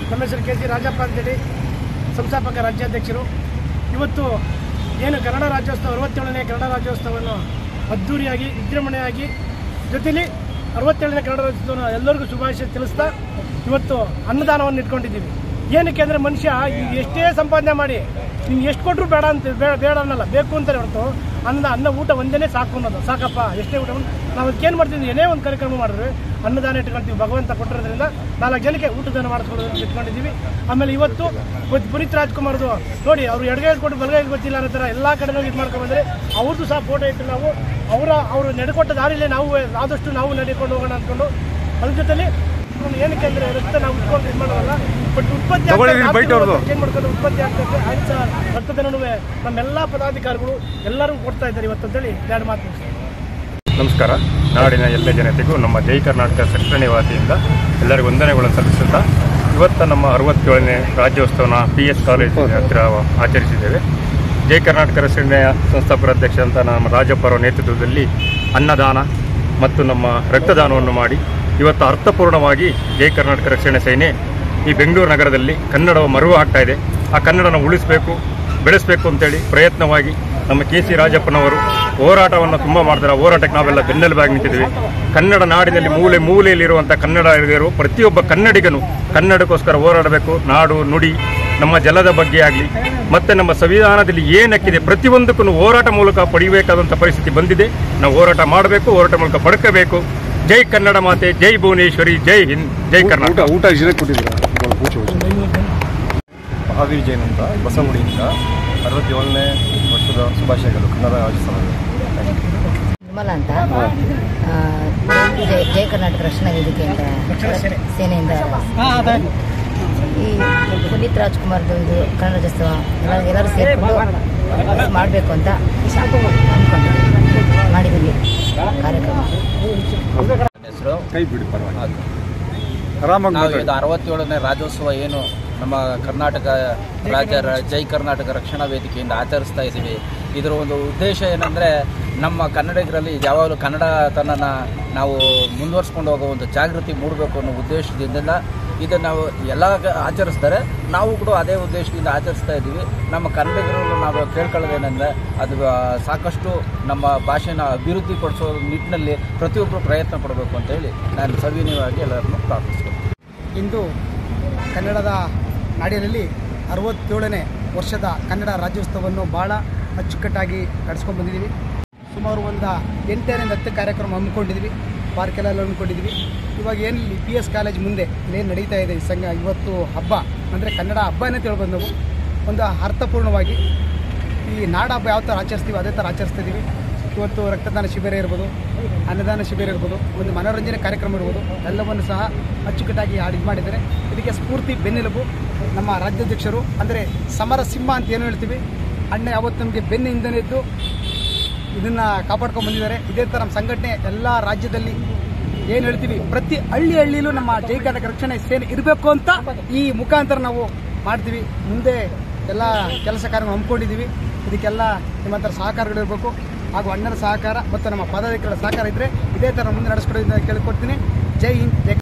ನಮ್ಮ ಹೆಸರು K C Rajappa ಅಂತೇಳಿ ಸಂಸ್ಥಾಪಕ ರಾಜ್ಯಾಧ್ಯಕ್ಷರು ಇವತ್ತು ಏನು ಕನ್ನಡ ರಾಜ್ಯೋತ್ಸವ ಅರವತ್ತೇಳನೇ ಕನ್ನಡ ರಾಜ್ಯೋತ್ಸವವನ್ನು ಅದ್ಧೂರಿಯಾಗಿ ವಿಜೃಂಭಣೆಯಾಗಿ ಜೊತೆಲಿ ಅರವತ್ತೇಳನೇ ಕನ್ನಡ ರಾಜ್ಯೋತ್ಸವನ ಎಲ್ಲರಿಗೂ ಶುಭಾಶಯ ತಿಳಿಸ್ತಾ ಇವತ್ತು ಅನ್ನದಾನವನ್ನು ಇಟ್ಕೊಂಡಿದ್ದೀವಿ ಏನಕ್ಕೆ ಅಂದರೆ ಮನುಷ್ಯ ಈಗ ಎಷ್ಟೇ ಸಂಪಾದನೆ ಮಾಡಿ ನಿಮ್ಗೆ ಎಷ್ಟು ಕೊಟ್ಟರು ಬೇಡ ಅಂತ ಬೇಡ ಬೇಡ ಅನ್ನಲ್ಲ ಬೇಕು ಅಂತಾರೆ ಹೊರತು ಅನ್ನ ಅನ್ನ ಊಟ ಒಂದೇ ಸಾಕು ಅನ್ನೋದು ಸಾಕಪ್ಪ ಎಷ್ಟೇ ಊಟ ನಾವು ಅದಕ್ಕೇನು ಮಾಡ್ತೀವಿ ಏನೇ ಒಂದು ಕಾರ್ಯಕ್ರಮ ಮಾಡಿದ್ರೆ ಅನ್ನದಾನ ಇಟ್ಕೊಳ್ತೀವಿ ಭಗವಂತ ಕೊಟ್ಟಿರೋದ್ರಿಂದ ನಾಲ್ಕು ಜನಕ್ಕೆ ಊಟದಾನ ಮಾಡಿಸ್ಕೊಳ್ಳೋದು ಇಟ್ಕೊಂಡಿದ್ದೀವಿ ಆಮೇಲೆ ಇವತ್ತು ಇವತ್ತು ಪುನೀತ್ ರಾಜ್ಕುಮಾರ್ದು ನೋಡಿ ಅವ್ರು ಎಡಗೈ ಕೊಟ್ಟು ಬಲಗೈ ಗೊತ್ತಿಲ್ಲ ಅನ್ನೋ ಥರ ಎಲ್ಲ ಕಡೆನೂ ಇದು ಮಾಡ್ಕೊಂಡ್ಬಂದ್ರೆ ಅವ್ರದ್ದು ಸಹ ಫೋಟೋ ಇಟ್ಟು ನಾವು ಅವರ ಅವರು ನಡೆಕೊಟ್ಟ ದಾರಿಲೇ ನಾವು ಆದಷ್ಟು ನಾವು ನಡೆಕೊಂಡು ಹೋಗೋಣ ಅಂದ್ಕೊಂಡು ಅದ್ರ ಜೊತೆಲಿ ಅವ್ನು ಏನಕ್ಕೆ ಅಂದರೆ ರಕ್ತ ನಾವು ಉತ್ಕೊಂಡು ಇದು ಮಾಡೋಲ್ಲ ಬಟ್ ಉತ್ಪತ್ತಿ ತಗೊಳ್ಳಿ, ಇಲ್ಲಿ ಬೈಟ್ ಅವ್ರ್ದು. ಏನು ಮಾಡ್ಕೊಂಡು ಉತ್ಪತ್ತಿ ಆಗ್ತದೆ ಆಯ್ತು ಸರ್ ರಕ್ತದಾನೂ ನಮ್ಮೆಲ್ಲ ಪದಾಧಿಕಾರಿಗಳು ಎಲ್ಲರೂ ಕೊಡ್ತಾ ಇದ್ದಾರೆ ಇವತ್ತು ಅಂತೇಳಿ ಎರಡು ಮಾತು ಮುಗಿಸ್ತೀನಿ. ನಮಸ್ಕಾರ ನಾಡಿನ ಎಲ್ಲ ಜನತೆಗೂ ನಮ್ಮ ಜೈ ಕರ್ನಾಟಕ ಸೆಕ್ಟರ್ ವತಿಯಿಂದ ಎಲ್ಲರಿಗೂ ವಂದನೆಗಳನ್ನು ಸಲ್ಲಿಸುತ್ತಾ ಇವತ್ತು ನಮ್ಮ ಅರವತ್ತೇಳನೇ ರಾಜ್ಯೋತ್ಸವನ ಪಿ ಎಸ್ ಕಾಲೇಜ್ ಹತ್ತಿರ ಆಚರಿಸಿದ್ದೇವೆ ಜೈ ಕರ್ನಾಟಕ ರಕ್ಷಣೆಯ ಸಂಸ್ಥಾಪಕ ಅಧ್ಯಕ್ಷ ಅಂತ ನಮ್ಮ ರಾಜಪ್ಪ ಅವರ ನೇತೃತ್ವದಲ್ಲಿ ಅನ್ನದಾನ ಮತ್ತು ನಮ್ಮ ರಕ್ತದಾನವನ್ನು ಮಾಡಿ ಇವತ್ತು ಅರ್ಥಪೂರ್ಣವಾಗಿ ಜೈ ಕರ್ನಾಟಕ ರಕ್ಷಣೆ ಸೇನೆ ಈ ಬೆಂಗಳೂರು ನಗರದಲ್ಲಿ ಕನ್ನಡವು ಮರುವು ಆಗ್ತಾ ಇದೆ ಆ ಕನ್ನಡನ ಉಳಿಸಬೇಕು ಬೆಳೆಸಬೇಕು ಅಂತೇಳಿ ಪ್ರಯತ್ನವಾಗಿ ನಮ್ಮ ಕೆ ಸಿ ರಾಜಪ್ಪನವರು ಹೋರಾಟವನ್ನು ತುಂಬ ಮಾಡ್ತಾರೆ ಆ ಹೋರಾಟಕ್ಕೆ ನಾವೆಲ್ಲ ಬೆನ್ನೆಲುಬಾಗಿ ನಿಂತಿದ್ದೀವಿ ಕನ್ನಡ ನಾಡಿನಲ್ಲಿ ಮೂಲೆ ಮೂಲೆಯಲ್ಲಿರುವಂಥ ಕನ್ನಡ ಹಿರಿಯರು ಪ್ರತಿಯೊಬ್ಬ ಕನ್ನಡಿಗನು ಕನ್ನಡಕ್ಕೋಸ್ಕರ ಹೋರಾಡಬೇಕು ನಾಡು ನುಡಿ ನಮ್ಮ ಜಲದ ಬಗ್ಗೆ ಆಗಲಿ ಮತ್ತು ನಮ್ಮ ಸಂವಿಧಾನದಲ್ಲಿ ಏನಕ್ಕಿದೆ ಪ್ರತಿಯೊಂದಕ್ಕೂ ಹೋರಾಟ ಮೂಲಕ ಪಡೆಯಬೇಕಾದಂಥ ಪರಿಸ್ಥಿತಿ ಬಂದಿದೆ ನಾವು ಹೋರಾಟ ಮಾಡಬೇಕು ಹೋರಾಟ ಮೂಲಕ ಪಡ್ಕೋಬೇಕು ಜೈ ಕನ್ನಡ ಮಾತೆ ಜೈ ಭುವನೇಶ್ವರಿ ಜೈ ಹಿಂದ್ ಜೈ ಕರ್ನಾಟಕ ಊಟ ಊಟ ಇಷ್ಟೇ ಕೊಟ್ಟಿದ್ದೀರಾ ಮಹಾವೀರ್ ಜೈನ್ ಅಂತ ಬಸವಗುಡಿಯಿಂದ ಅರವತ್ತೇಳನೇ ವರ್ಷದ ಶುಭಾಶಯಗಳು ಕನ್ನಡ ರಾಜ್ಯೋತ್ಸವದ ನಿರ್ಮಲ ಅಂತ ಆ, ಜಯ ಜಯ ಕರ್ನಾಟಕ ರಕ್ಷಣಾ ವೇದಿಕೆ ಅಂತ ಸೇನೆಯಿಂದ ಈ ಪುನೀತ್ ರಾಜ್ಕುಮಾರ್ದು ಇದು ಕನ್ನಡ ರಾಜ್ಯೋತ್ಸವ ಎಲ್ಲ ಎಲ್ಲರೂ ಸೇರಿಕೊಂಡು ಮಾಡಬೇಕು ಅಂತ ಅಂದ್ಕೊಂಡಿದ್ದೀವಿ ಮಾಡಿದ್ದೀವಿ ಕಾರ್ಯಕ್ರಮ ಹೆಸರು ಕೈ ಬಿಡಿ ಪರವಾಗಿಲ್ಲ ಆರಾಮಾಗಿ ನಾವು ಮಾತಾಡಿ ಇದು ಅರವತ್ತೇಳನೇ ರಾಜ್ಯೋತ್ಸವ ಏನು ನಮ್ಮ ಕರ್ನಾಟಕ ರಾಜ್ಯ ರ- ಜೈ ಕರ್ನಾಟಕ ರಕ್ಷಣಾ ವೇದಿಕೆಯಿಂದ ಆಚರಿಸ್ತಾ ಇದ್ದೀವಿ ಇದರ ಒಂದು ಉದ್ದೇಶ ಏನಂದರೆ ನಮ್ಮ ಕನ್ನಡಿಗರಲ್ಲಿ ಯಾವಾಗಲೂ ಕನ್ನಡತನನ ನಾವು ಮುಂದುವರ್ಸ್ಕೊಂಡು ಹೋಗೋ ಒಂದು ಜಾಗೃತಿ ಮೂಡಬೇಕು ಅನ್ನೋ ಉದ್ದೇಶದಿಂದ ಇದನ್ನು ನಾವು ಎಲ್ಲ ಗ- ಆಚರಿಸ್ತಾರೆ ನಾವು ಕೂಡ ಅದೇ ಉದ್ದೇಶದಿಂದ ಆಚರಿಸ್ತಾ ಇದ್ದೀವಿ ನಮ್ಮ ಕನ್ನಡಿಗರು ನಾವು ಕೇಳ್ಕೊಳ್ಳೋದೇನೆಂದರೆ ಅದು ಆ, ಸಾಕಷ್ಟು ನಮ್ಮ ಭಾಷೆನ ಅಭಿವೃದ್ಧಿ ಪಡಿಸೋ ನಿಟ್ಟಿನಲ್ಲಿ ಪ್ರತಿಯೊಬ್ಬರು ಪ್ರಯತ್ನ ಪಡಬೇಕು ಅಂತೇಳಿ ನಾನು ಸವಿನಯವಾಗಿ ಎಲ್ಲರನ್ನು ಪ್ರಾರ್ಥಿಸ್ತೀನಿ ಇಂದು ಕನ್ನಡದ ನಾಡಿನಲ್ಲಿ ಅರವತ್ತೇಳನೇ ವರ್ಷದ ಕನ್ನಡ ರಾಜ್ಯೋತ್ಸವವನ್ನು ಭಾಳ ಅಚ್ಚುಕಟ್ಟಾಗಿ ನಡೆಸ್ಕೊಂಡು ಬಂದಿದ್ದೀವಿ ಸುಮಾರು ಒಂದು ಎಂಟರಿಂದ ಹತ್ತು ಕಾರ್ಯಕ್ರಮ ಹಮ್ಮಿಕೊಂಡಿದ್ವಿ ಪಾರ್ಕೆಲ್ಲ ಹಮ್ಮಿಕೊಂಡಿದ್ವಿ ಇವಾಗ ಏನಿಲ್ಲಿ ಪಿ ಎಸ್ ಕಾಲೇಜ್ ಮುಂದೆ ಇಲ್ಲೇನು ನಡೀತಾ ಇದೆ ಈ ಸಂಘ ಇವತ್ತು ಹಬ್ಬ ಅಂದರೆ ಕನ್ನಡ ಹಬ್ಬನೇ ತಿಳ್ಬೋದು ನಾವು ಒಂದು ಅರ್ಥಪೂರ್ಣವಾಗಿ ಈ ನಾಡ ಹಬ್ಬ ಯಾವ ಥರ ಆಚರಿಸ್ತೀವಿ ಅದೇ ಥರ ಆಚರಿಸ್ತಾ ಇದ್ದೀವಿ ಇವತ್ತು ರಕ್ತದಾನ ಶಿಬಿರ ಇರ್ಬೋದು ಅನ್ನದಾನ ಶಿಬಿರ ಇರ್ಬೋದು ಒಂದು ಮನೋರಂಜನೆ ಕಾರ್ಯಕ್ರಮ ಇರ್ಬೋದು ಎಲ್ಲವನ್ನು ಸಹ ಅಚ್ಚುಕಟ್ಟಾಗಿ ಹಾಡು ಇದು ಮಾಡಿದ್ದಾರೆ ಇದಕ್ಕೆ ಸ್ಫೂರ್ತಿ ಬೆನ್ನೆಲುಬು ನಮ್ಮ ರಾಜ್ಯಾಧ್ಯಕ್ಷರು ಅಂದರೆ ಸಮರ ಸಿಂಹ ಅಂತ ಏನು ಹೇಳ್ತೀವಿ ಅಣ್ಣ ಯಾವತ್ತು ನಮಗೆ ಬೆನ್ನು ಹಿಂದೆನೇ ಇದ್ದು ಇದನ್ನು ಕಾಪಾಡ್ಕೊಂಡು ಬಂದಿದ್ದಾರೆ ಇದೇ ಥರ ನಮ್ಮ ಸಂಘಟನೆ ಎಲ್ಲ ರಾಜ್ಯದಲ್ಲಿ ಏನು ಹೇಳ್ತೀವಿ ಪ್ರತಿ ಹಳ್ಳಿ ಹಳ್ಳಿಲೂ ನಮ್ಮ ಜೈ ಕರ್ನಾಟಕ ರಕ್ಷಣೆ ಸೇನೆ ಇರಬೇಕು ಅಂತ ಈ ಮುಖಾಂತರ ನಾವು ಮಾಡ್ತೀವಿ ಮುಂದೆ ಎಲ್ಲ ಕೆಲಸ ಕಾರ್ಯ ಹಮ್ಮಿಕೊಂಡಿದ್ದೀವಿ ಇದಕ್ಕೆಲ್ಲ ನಿಮ್ಮ ಹತ್ರ ಸಹಕಾರಗಳಿರಬೇಕು ಹಾಗೂ ಅಣ್ಣರ ಸಹಕಾರ ಮತ್ತು ನಮ್ಮ ಪದಾಧಿಕಾರಿಗಳ ಸಹಕಾರ ಇದ್ದರೆ ಇದೇ ಥರ ಮುಂದೆ ನಡೆಸ್ಕೊಡೋದನ್ನ ಕೇಳಿಕೊಡ್ತೀನಿ ಜೈ ಹಿಂದ್ ಜೈ